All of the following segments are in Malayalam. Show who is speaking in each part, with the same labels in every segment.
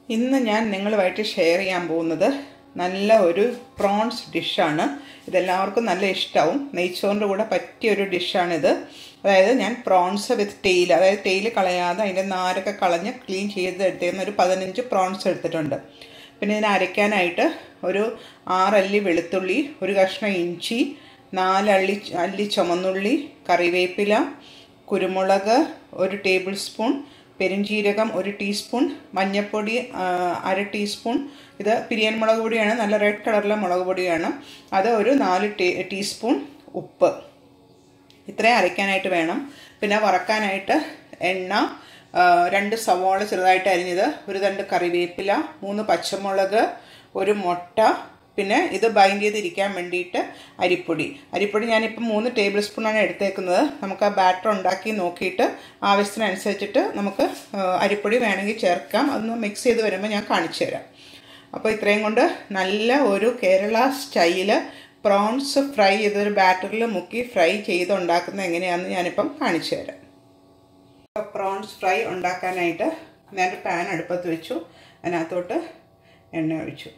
Speaker 1: ഇന്ന് ഞാൻ നിങ്ങളുമായിട്ട് ഷെയർ ചെയ്യാൻ പോകുന്നത് നല്ല ഒരു പ്രോൺസ് ഡിഷാണ് ഇതെല്ലാവർക്കും നല്ല ഇഷ്ടമാവും നെയ്ച്ചോറിൻ്റെ കൂടെ പറ്റിയ ഒരു ഡിഷാണിത് അതായത് ഞാൻ പ്രോൺസ് വിത്ത് ടെയിൽ അതായത് ടെയിൽ കളയാതെ അതിൻ്റെ നാരൊക്കെ കളഞ്ഞ് ക്ലീൻ ചെയ്ത് എടുത്തേക്കുന്ന ഒരു പതിനഞ്ച് പ്രോൺസ് എടുത്തിട്ടുണ്ട് പിന്നെ ഇതിനെ അരയ്ക്കാനായിട്ട് ഒരു ആറല്ലി വെളുത്തുള്ളി ഒരു കഷ്ണം ഇഞ്ചി നാലള്ളി അല്ലി ചുമന്നുള്ളി കറിവേപ്പില കുരുമുളക് ഒരു ടേബിൾ സ്പൂൺ പെരുംജീരകം ഒരു ടീസ്പൂൺ മഞ്ഞൾപ്പൊടി അര ടീസ്പൂൺ ഇത് പിരിയൻ മുളക് പൊടിയാണ് നല്ല റെഡ് കളറിലെ മുളക് പൊടിയാണ് അത് ഒരു നാല് ടീ ടീസ്പൂൺ ഉപ്പ് ഇത്രയും അരയ്ക്കാനായിട്ട് വേണം പിന്നെ വറക്കാനായിട്ട് എണ്ണ രണ്ട് സവോള ചെറുതായിട്ട് അരിഞ്ഞത് ഒരു രണ്ട് കറിവേപ്പില മൂന്ന് പച്ചമുളക് ഒരു മുട്ട പിന്നെ ഇത് ബൈൻഡ് ചെയ്തിരിക്കാൻ വേണ്ടിയിട്ട് അരിപ്പൊടി അരിപ്പൊടി ഞാനിപ്പോൾ മൂന്ന് ടേബിൾ സ്പൂണാണ് എടുത്തേക്കുന്നത് നമുക്ക് ആ ബാറ്റർ ഉണ്ടാക്കി നോക്കിയിട്ട് ആവശ്യത്തിനനുസരിച്ചിട്ട് നമുക്ക് അരിപ്പൊടി വേണമെങ്കിൽ ചേർക്കാം അതൊന്ന് മിക്സ് ചെയ്ത് വരുമ്പോൾ ഞാൻ കാണിച്ചു തരാം അപ്പോൾ ഇത്രയും കൊണ്ട് നല്ല ഒരു കേരള സ്റ്റൈല് പ്രോൺസ് ഫ്രൈ ചെയ്തൊരു ബാറ്ററിൽ മുക്കി ഫ്രൈ ചെയ്ത് ഉണ്ടാക്കുന്നത് എങ്ങനെയാണെന്ന് ഞാനിപ്പം കാണിച്ചു തരാം പ്രോൺസ് ഫ്രൈ ഉണ്ടാക്കാനായിട്ട് ഞാനൊരു പാൻ അടുപ്പത്ത് വെച്ചു അതിനകത്തോട്ട് എണ്ണ ഒഴിച്ചു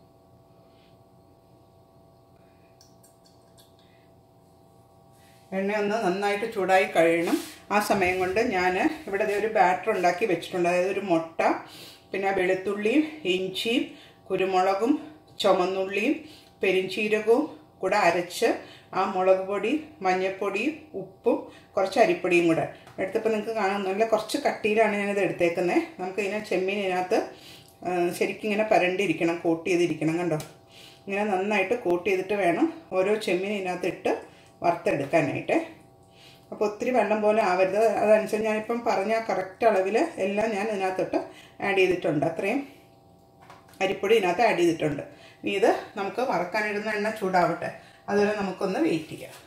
Speaker 1: എണ്ണ ഒന്ന് നന്നായിട്ട് ചൂടായി കഴിയണം ആ സമയം കൊണ്ട് ഞാൻ ഇവിടെ ഒരു ബാറ്റർ ഉണ്ടാക്കി വെച്ചിട്ടുണ്ട് അതായത് ഒരു മുട്ട പിന്നെ വെളുത്തുള്ളിയും ഇഞ്ചിയും കുരുമുളകും ചുമന്നുള്ളിയും പെരിഞ്ചീരകവും കൂടെ അരച്ച് ആ മുളക് പൊടി മഞ്ഞൾപ്പൊടിയും ഉപ്പും കുറച്ച് അരിപ്പൊടിയും കൂടെ എടുത്തപ്പോൾ നിങ്ങൾക്ക് കാണാൻ നല്ല കുറച്ച് കട്ടിയിലാണ് ഞാനിത് എടുത്തേക്കുന്നത് നമുക്ക് ഇതിനെ ചെമ്മീൻ ഇതിനകത്ത് ശരിക്കും ഇങ്ങനെ പരണ്ടിരിക്കണം കോട്ട് ചെയ്തിരിക്കണം കണ്ടോ ഇങ്ങനെ നന്നായിട്ട് കോട്ട് ചെയ്തിട്ട് വേണം ഓരോ ചെമ്മീൻ ഇതിനകത്ത് ഇട്ട് വറുത്തെടുക്കാനായിട്ട് അപ്പോൾ ഒത്തിരി വെള്ളം പോലെ ആവരുത് അതനുസരിച്ച് ഞാനിപ്പം പറഞ്ഞ കറക്റ്റ് അളവിൽ എല്ലാം ഞാൻ ഇതിനകത്തോട്ട് ആഡ് ചെയ്തിട്ടുണ്ട് അത്രയും അരിപ്പൊടി ഇതിനകത്ത് ആഡ് ചെയ്തിട്ടുണ്ട് ഇനി ഇത് നമുക്ക് വറക്കാനിടുന്ന എണ്ണ ചൂടാവട്ടെ അതുവരെ നമുക്കൊന്ന് വെയിറ്റ് ചെയ്യാം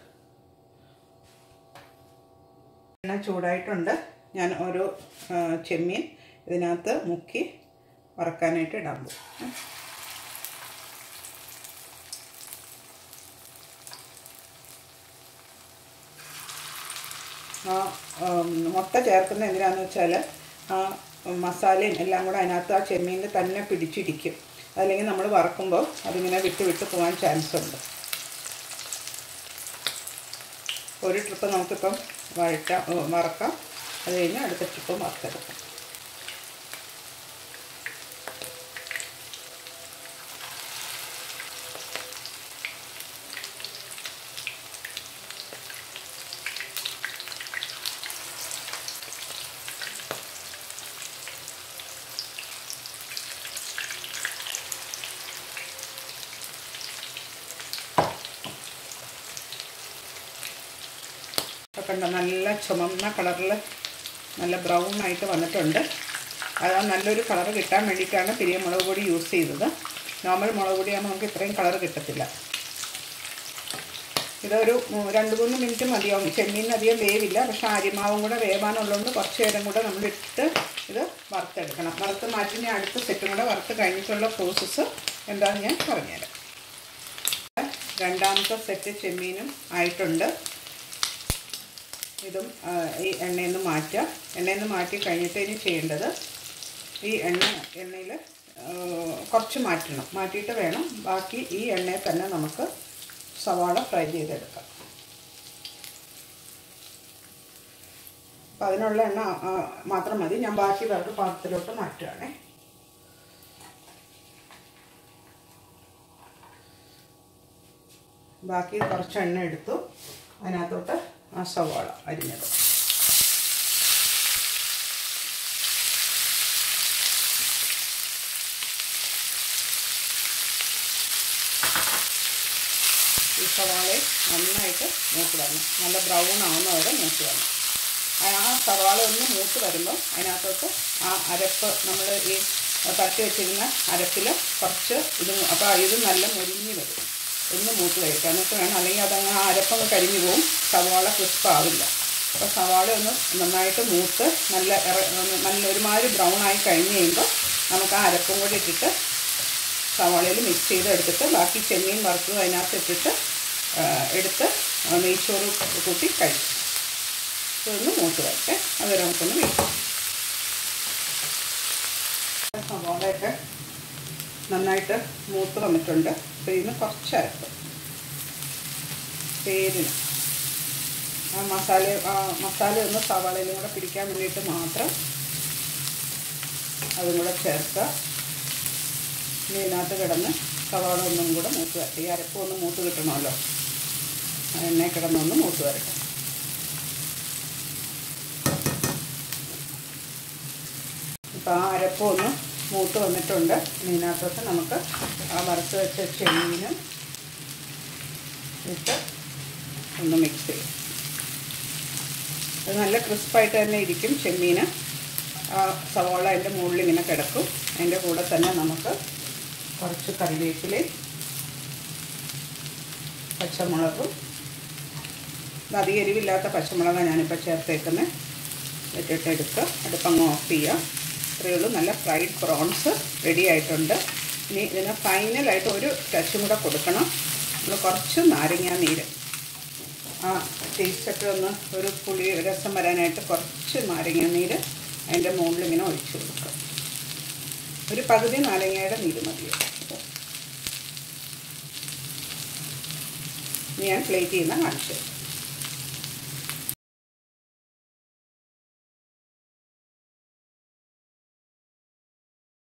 Speaker 1: എണ്ണ ചൂടായിട്ടുണ്ട് ഞാൻ ഓരോ ചെമ്മീൻ ഇതിനകത്ത് മുക്കി വറക്കാനായിട്ട് ഇടാൻ പോകും ആ മുട്ട ചേർക്കുന്ന എന്തിനാന്ന് വെച്ചാൽ ആ മസാലയും എല്ലാം കൂടെ അതിനകത്ത് ആ ചെമ്മീനിൽ തന്നെ പിടിച്ചിരിക്കും അതല്ലെങ്കിൽ നമ്മൾ വറക്കുമ്പോൾ അതിങ്ങനെ വിട്ട് വിട്ട് പോകാൻ ചാൻസ് ഉണ്ട് ഒരു ട്രിപ്പ് നമുക്കിപ്പം വഴറ്റാം വറക്കാം അത് കഴിഞ്ഞ് അടുത്ത ട്രിപ്പ് വറുത്തെടുക്കാം കണ്ട നല്ല ചുമന്ന കളറിൽ നല്ല ബ്രൗൺ ആയിട്ട് വന്നിട്ടുണ്ട് അത് നല്ലൊരു കളർ കിട്ടാൻ വേണ്ടിയിട്ടാണ് പിരിയ മുളക് പൊടി യൂസ് ചെയ്തത് നോർമൽ മുളക് പൊടിയാകുമ്പോൾ നമുക്ക് ഇത്രയും കളർ കിട്ടത്തില്ല ഇതൊരു രണ്ട് മൂന്ന് മിനിറ്റ് മതിയാവും ചെമ്മീൻ അധികം വേവില്ല പക്ഷേ അരിമാവും കൂടെ വേവാനുള്ളതുകൊണ്ട് കുറച്ച് നേരം കൂടെ നമ്മൾ ഇട്ട് ഇത് വറുത്തെടുക്കണം വറുത്ത് മാറ്റി ഞാൻ അടുത്ത സെറ്റും കൂടെ വറുത്ത് കഴിഞ്ഞിട്ടുള്ള പ്രോസസ്സ് എന്താണെന്ന് ഞാൻ പറഞ്ഞുതരാം രണ്ടാമത്തെ സെറ്റ് ചെമ്മീനും ആയിട്ടുണ്ട് ഇതും ഈ എണ്ണയിൽ നിന്ന് മാറ്റുക എണ്ണയിൽ നിന്ന് മാറ്റി കഴിഞ്ഞിട്ട് ഇനി ചെയ്യേണ്ടത് ഈ എണ്ണ എണ്ണയിൽ കുറച്ച് മാറ്റണം മാറ്റിയിട്ട് വേണം ബാക്കി ഈ എണ്ണയിൽ തന്നെ നമുക്ക് സവാള ഫ്രൈ ചെയ്തെടുക്കാം അപ്പം അതിനുള്ള എണ്ണ മാത്രം മതി ഞാൻ ബാക്കി വേറെ പാത്രത്തിലോട്ട് മാറ്റുകയാണേ ബാക്കി കുറച്ച് എണ്ണ എടുത്തു അതിനകത്തോട്ട് ആ സവാള അരിഞ്ഞത് ഈ സവാളയെ നന്നായിട്ട് മൂത്ത് വരണം നല്ല ബ്രൗൺ ആവുന്ന വരെ മൂത്ത് വരണം ആ സവാള ഒന്ന് മൂത്ത് വരുമ്പോൾ അതിനകത്തോട്ട് ആ അരപ്പ് നമ്മൾ ഈ പരത്തി വെച്ചിരുന്ന അരപ്പിൽ കുറച്ച് ഇത് അപ്പോൾ ഇത് നല്ല മുരിഞ്ഞ് വരും ഒന്ന് മൂത്ത് കഴിക്കാം എന്നിട്ട് വേണം അല്ലെങ്കിൽ അതങ്ങ് ആ അരപ്പങ്ങ് കരിഞ്ഞു പോവും സവാള ക്രിസ്പ് ആവില്ല അപ്പോൾ സവാള ഒന്ന് നന്നായിട്ട് മൂത്ത് നല്ല നല്ല ഒരുമാതിരി ബ്രൗൺ ആയി കഴിഞ്ഞ് കഴിയുമ്പോൾ നമുക്ക് ആ അരപ്പും കൂടി ഇട്ടിട്ട് സവാളയിൽ മിക്സ് ചെയ്ത് എടുത്തിട്ട് ബാക്കി ചെമ്മീൻ വറുത്തത് അതിനകത്ത് ഇട്ടിട്ട് എടുത്ത് നെയ്ച്ചോറ് കൂട്ടി കഴിക്കും ഇതൊന്ന് മൂത്ത് വരട്ടെ അതുവരെ നമുക്കൊന്ന് വെയിറ്റ് സവാളയൊക്കെ നന്നായിട്ട് മൂത്ത് വന്നിട്ടുണ്ട് അപ്പോൾ ഇതിന് കുറച്ച് അരപ്പ് പേരിന് ആ മസാല ആ മസാല ഒന്ന് സവാളയിലും കൂടെ പിടിക്കാൻ വേണ്ടിയിട്ട് മാത്രം അതും കൂടെ ചേർക്കുക ഇനി ഇതിനകത്ത് കിടന്ന് സവാള ഒന്നും കൂടെ മൂത്ത് വരട്ടെ ഈ അരപ്പ് ഒന്ന് മൂത്ത് കിട്ടണമല്ലോ ആ എണ്ണ കിടന്നൊന്ന് മൂത്ത് വരട്ടെ ഇപ്പോൾ ആ അരപ്പ് ഒന്ന് മൂത്ത് വന്നിട്ടുണ്ട് ഇതിനകത്തൊക്കെ നമുക്ക് ആ വറുത്ത് വെച്ച ചെമ്മീനും ഇട്ട് ഒന്ന് മിക്സ് ചെയ്യും അത് നല്ല ക്രിസ്പായിട്ട് തന്നെ ഇരിക്കും ചെമ്മീൻ ആ സവോള അതിൻ്റെ മുകളിൽ ഇങ്ങനെ കിടക്കും അതിൻ്റെ കൂടെ തന്നെ നമുക്ക് കുറച്ച് കറിവേപ്പിലയും പച്ചമുളകും അധികം എരിവില്ലാത്ത പച്ചമുളകാണ് ഞാനിപ്പോൾ ചേർത്തേക്കുന്നത് ഇട്ടിട്ട് എടുക്കുക അടുപ്പങ്ങ് ഓഫ് ചെയ്യുക ഇത്രയേ ഉള്ളൂ നല്ല ഫ്രൈഡ് പ്രോൺസ് റെഡി ആയിട്ടുണ്ട് ഇനി ഇതിന് ഫൈനലായിട്ട് ഒരു ടച്ചും കൂടെ കൊടുക്കണം നമ്മൾ കുറച്ച് നാരങ്ങാ നീര് ആ ടേസ്റ്റൊക്കെ ഒന്ന് ഒരു പുളി രസം വരാനായിട്ട് കുറച്ച് നാരങ്ങ നീര് അതിൻ്റെ മുകളിൽ ഇങ്ങനെ ഒഴിച്ചു കൊടുക്കുക ഒരു പകുതി നാരങ്ങയുടെ നീര് മതി ഞാൻ പ്ലേറ്റ് ചെയ്യുന്ന കാണിച്ചു